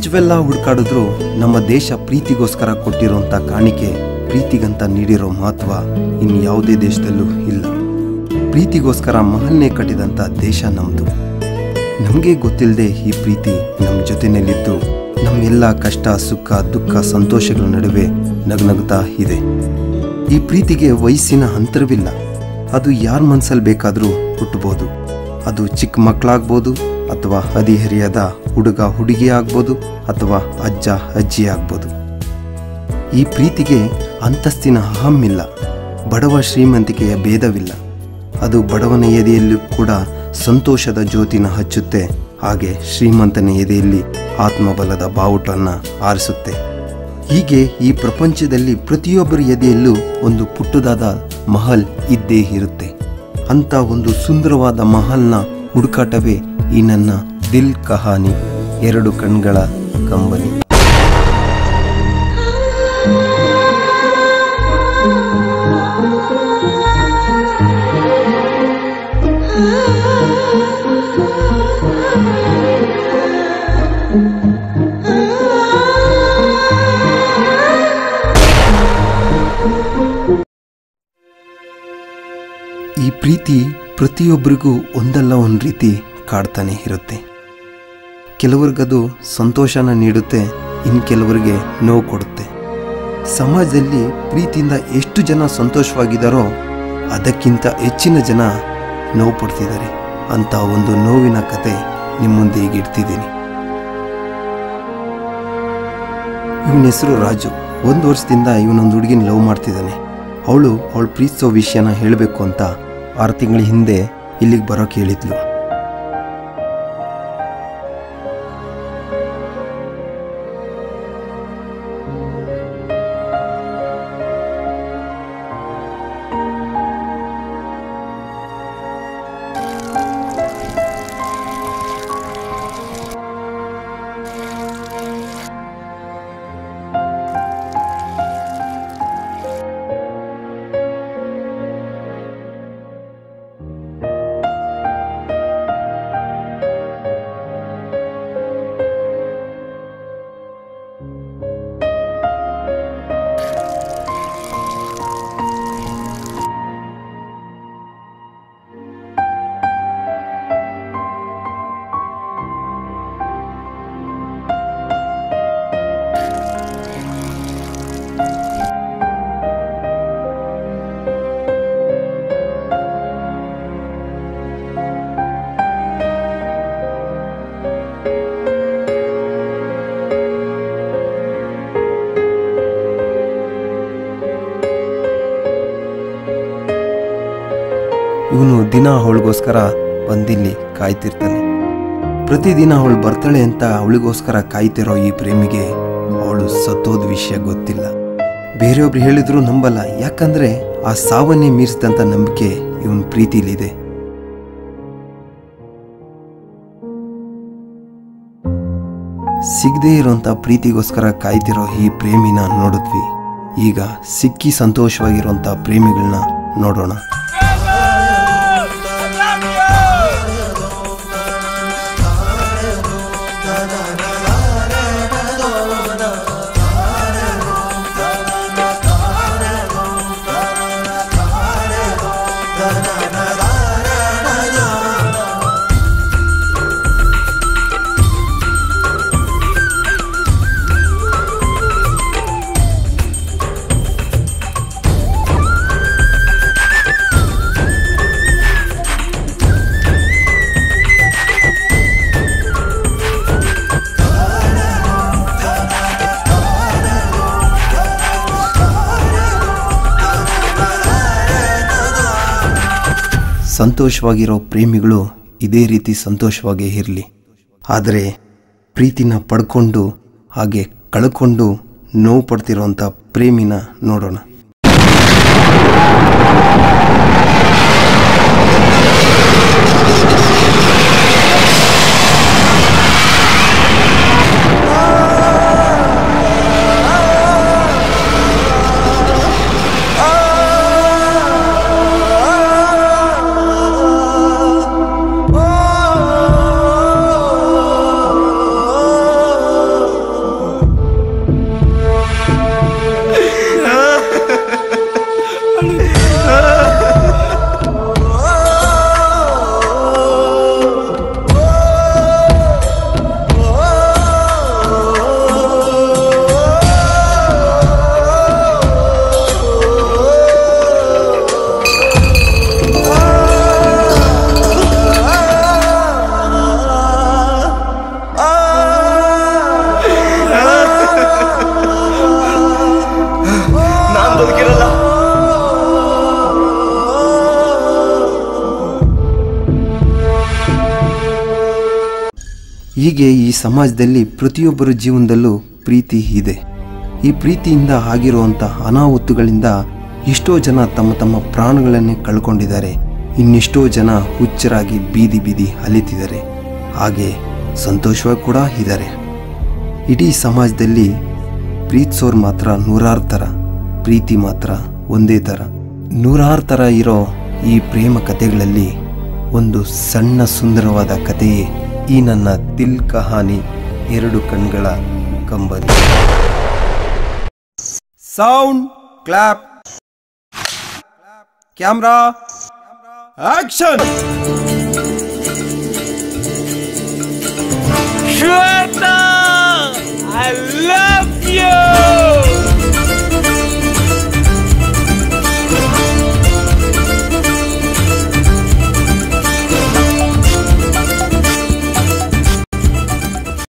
ಪ್ರಪಂಚವೆಲ್ಲ ಹುಡುಕಾಡಿದ್ರು ನಮ್ಮ ದೇಶ ಪ್ರೀತಿಗೋಸ್ಕರ ಕೊಟ್ಟಿರೋಂಥ ಕಾಣಿಕೆ ಪ್ರೀತಿಗಂತ ನೀಡಿರೋ ಮಹತ್ವ ಇನ್ಯಾವುದೇ ದೇಶದಲ್ಲೂ ಇಲ್ಲ ಪ್ರೀತಿಗೋಸ್ಕರ ಮಹಲ್ನೇ ಕಟ್ಟಿದಂಥ ದೇಶ ನಮ್ಮದು ನಮಗೆ ಗೊತ್ತಿಲ್ಲದೆ ಈ ಪ್ರೀತಿ ನಮ್ಮ ಜೊತೆಯಲ್ಲಿದ್ದು ನಮ್ಮೆಲ್ಲ ಕಷ್ಟ ಸುಖ ದುಃಖ ಸಂತೋಷಗಳ ನಡುವೆ ನಗುನಗುತ್ತಾ ಇದೆ ಈ ಪ್ರೀತಿಗೆ ವಯಸ್ಸಿನ ಅಂತರವಿಲ್ಲ ಅದು ಯಾರ ಮನಸ್ಸಲ್ಲಿ ಬೇಕಾದರೂ ಹುಟ್ಟಬೋದು ಅದು ಚಿಕ್ಕ ಮಕ್ಕಳಾಗ್ಬೋದು ಅಥವಾ ಹದಿಹರಿಯದ ಹುಡುಗ ಹುಡುಗಿ ಆಗ್ಬೋದು ಅಥವಾ ಅಜ್ಜ ಅಜ್ಜಿ ಆಗ್ಬೋದು ಈ ಪ್ರೀತಿಗೆ ಅಂತಸ್ತಿನ ಅಹಮ್ಮಿಲ್ಲ ಬಡವ ಶ್ರೀಮಂತಿಕೆಯ ಭೇದವಿಲ್ಲ ಅದು ಬಡವನ ಎದೆಯಲ್ಲೂ ಕೂಡ ಸಂತೋಷದ ಜ್ಯೋತಿನ ಹಚ್ಚುತ್ತೆ ಹಾಗೆ ಶ್ರೀಮಂತನ ಎದೆಯಲ್ಲಿ ಆತ್ಮಬಲದ ಬಾವುಟನ್ನು ಆರಿಸುತ್ತೆ ಹೀಗೆ ಈ ಪ್ರಪಂಚದಲ್ಲಿ ಪ್ರತಿಯೊಬ್ಬರ ಎದೆಯಲ್ಲೂ ಒಂದು ಪುಟ್ಟದಾದ ಮಹಲ್ ಇದ್ದೇ ಇರುತ್ತೆ ಅಂತ ಒಂದು ಸುಂದರವಾದ ಮಹಲ್ನ ಹುಡುಕಾಟವೇ ಈ ನನ್ನ ದಿಲ್ ಕಹಾನಿ ಎರಡು ಕಣ್ಗಳ ಕಂಬನಿ ಈ ಪ್ರೀತಿ ಪ್ರತಿಯೊಬ್ಬರಿಗೂ ಒಂದಲ್ಲ ಒಂದು ರೀತಿ ಕಾಡ್ತಾನೆ ಇರುತ್ತೆ ಕೆಲವ್ರಿಗದು ಸಂತೋಷನ ನೀಡುತ್ತೆ ಇನ್ನು ಕೆಲವರಿಗೆ ನೋವು ಕೊಡುತ್ತೆ ಸಮಾಜದಲ್ಲಿ ಪ್ರೀತಿಯಿಂದ ಎಷ್ಟು ಜನ ಸಂತೋಷವಾಗಿದ್ದಾರೋ ಅದಕ್ಕಿಂತ ಹೆಚ್ಚಿನ ಜನ ನೋವು ಪಡ್ತಿದ್ದಾರೆ ಅಂತ ಒಂದು ನೋವಿನ ಕತೆ ನಿಮ್ಮ ಮುಂದೆ ಈಗ ಇಡ್ತಿದ್ದೀನಿ ಇವನ ಹೆಸರು ರಾಜು ಒಂದು ವರ್ಷದಿಂದ ಇವನೊಂದು ಹುಡುಗಿನ ಲವ್ ಮಾಡ್ತಿದ್ದಾನೆ ಅವಳು ಅವಳು ಪ್ರೀತಿಸೋ ವಿಷಯನ ಹೇಳಬೇಕು ಅಂತ ಆರು ತಿಂಗಳ ಹಿಂದೆ ಇಲ್ಲಿಗೆ ಬರೋಕೆ ಹೇಳಿದ್ಲು ಇವನು ದಿನ ಅವಳಿಗೋಸ್ಕರ ಬಂದಿಲ್ಲಿ ಕಾಯ್ತಿರ್ತಾನೆ ಪ್ರತಿದಿನ ಅವಳು ಬರ್ತಾಳೆ ಅಂತ ಅವಳಿಗೋಸ್ಕರ ಕಾಯ್ತಿರೋ ಈ ಪ್ರೇಮಿಗೆ ಅವಳು ಸತ್ತೋದ ವಿಷಯ ಗೊತ್ತಿಲ್ಲ ಬೇರೆಯೊಬ್ರು ಹೇಳಿದ್ರು ನಂಬಲ್ಲ ಯಾಕಂದ್ರೆ ಆ ಸಾವನ್ನೇ ಮೀರಿಸಿದಂಥ ನಂಬಿಕೆ ಇವನ್ ಪ್ರೀತಿಲಿದೆ ಸಿಗದೇ ಇರೋಂಥ ಪ್ರೀತಿಗೋಸ್ಕರ ಕಾಯ್ತಿರೋ ಈ ಪ್ರೇಮಿನ ನೋಡಿದ್ವಿ ಈಗ ಸಿಕ್ಕಿ ಸಂತೋಷವಾಗಿರುವಂಥ ಪ್ರೇಮಿಗಳನ್ನ ನೋಡೋಣ ಸಂತೋಷವಾಗಿರೋ ಪ್ರೇಮಿಗಳು ಇದೇ ರೀತಿ ಸಂತೋಷವಾಗೇ ಇರಲಿ ಆದರೆ ಪ್ರೀತಿನ ಪಡ್ಕೊಂಡು ಹಾಗೆ ಕಳ್ಕೊಂಡು ನೋವು ಪಡ್ತಿರೋಂಥ ಪ್ರೇಮಿನ ನೋಡೋಣ Oh ಹೀಗೆ ಈ ಸಮಾಜದಲ್ಲಿ ಪ್ರತಿಯೊಬ್ಬರ ಜೀವನದಲ್ಲೂ ಪ್ರೀತಿ ಇದೆ ಈ ಪ್ರೀತಿಯಿಂದ ಆಗಿರುವಂಥ ಅನಾಹುತಗಳಿಂದ ಎಷ್ಟೋ ಜನ ತಮ್ಮ ತಮ್ಮ ಪ್ರಾಣಗಳನ್ನೇ ಕಳ್ಕೊಂಡಿದ್ದಾರೆ ಇನ್ನೆಷ್ಟೋ ಜನ ಹುಚ್ಚರಾಗಿ ಬೀದಿ ಬೀದಿ ಅಲಿತಿದ್ದಾರೆ ಹಾಗೆ ಸಂತೋಷವಾಗಿ ಕೂಡ ಇದ್ದಾರೆ ಇಡೀ ಸಮಾಜದಲ್ಲಿ ಪ್ರೀತಿಸೋರು ಮಾತ್ರ ನೂರಾರು ಥರ ಪ್ರೀತಿ ಮಾತ್ರ ಒಂದೇ ಥರ ನೂರಾರು ಥರ ಇರೋ ಈ ಪ್ರೇಮ ಕಥೆಗಳಲ್ಲಿ ಒಂದು ಸಣ್ಣ ಸುಂದರವಾದ ಕಥೆಯೇ ಈ ನನ್ನ ದಿಲ್ ಕಹಾನಿ ಎರಡು ಕಣ್ಗಳ ಕಂಬನಿ sound clap camera action Shweta